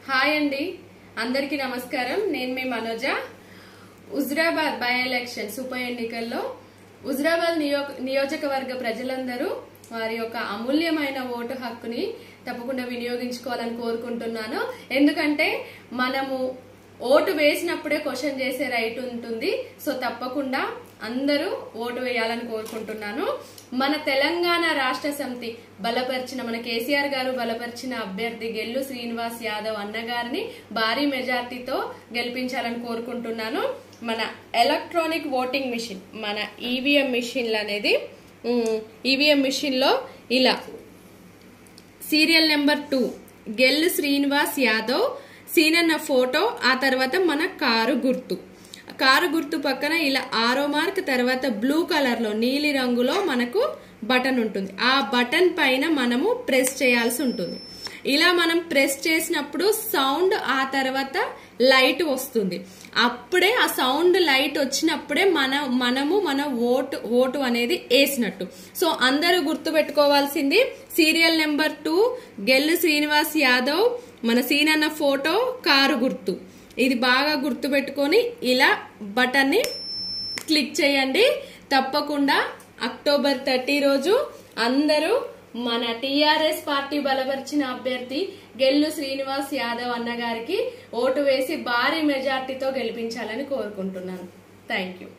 hi అండి అందరికీ నమస్కారం నేను మీ మనోజ హుజరాబాద్ బై ఎలక్షన్స్ ఉప ఎన్నికల్లో హుజరాబాద్ నియో- నియోజకవర్గ ప్రజలందరూ వారి యొక్క అమూల్యమైన ఓటు హక్కుని తప్పకుండా వినియోగించుకోవాలని కోరుకుంటున్నాను ఎందుకంటే మనము ఓటు వేసినప్పుడే క్వశ్చన్ చేసే రైట్ ఉంటుంది సో తప్పకుండా అందరూ ఓటు వేయాలని కోరుకుంటున్నాను మన తెలంగాణ రాష్ట్ర సమితి బలపరిచిన మన కేసీఆర్ గారు బలపరిచిన అభ్యర్థి గెల్లు శ్రీనివాస్ యాదవ్ అన్నగారిని భారీ మెజార్టీతో గెలిపించాలని కోరుకుంటున్నాను మన ఎలక్ట్రానిక్ ఓటింగ్ మిషన్ మన ఈవీఎం మిషన్లు అనేది ఈవీఎం మిషన్లో ఇలా serial number two Gellu Srinivas Yadav Seenanna photo ఆ తర్వాత మన కారు గుర్తు కారు గుర్తు పక్కన ఇలా ఆరో మార్క్ తర్వాత బ్లూ కలర్ లో నీలి రంగులో మనకు బటన్ ఉంటుంది ఆ బటన్ పైన మనము ప్రెస్ చేయాల్సి ఉంటుంది ఇలా మనం ప్రెస్ చేసినప్పుడు సౌండ్ ఆ తర్వాత లైట్ వస్తుంది అప్పుడే ఆ సౌండ్ లైట్ వచ్చినప్పుడే మన మనము మన ఓటు ఓటు అనేది వేసినట్టు సో అందరూ గుర్తు పెట్టుకోవాల్సింది serial number two Gellu Srinivas Yadav మన సీనన్న ఫోటో కారు గుర్తు ఇది బాగా గుర్తు పెట్టుకొని ఇలా బటన్ ని క్లిక్ చేయండి తప్పకుండా అక్టోబర్ థర్టీ రోజు అందరూ మన టిఆర్ఎస్ పార్టీ బలపరిచిన అభ్యర్థి గెల్లు శ్రీనివాస్ యాదవ్ అన్న గారికి ఓటు వేసి భారీ మెజార్టీతో గెలిపించాలని కోరుకుంటున్నాను థ్యాంక్ యూ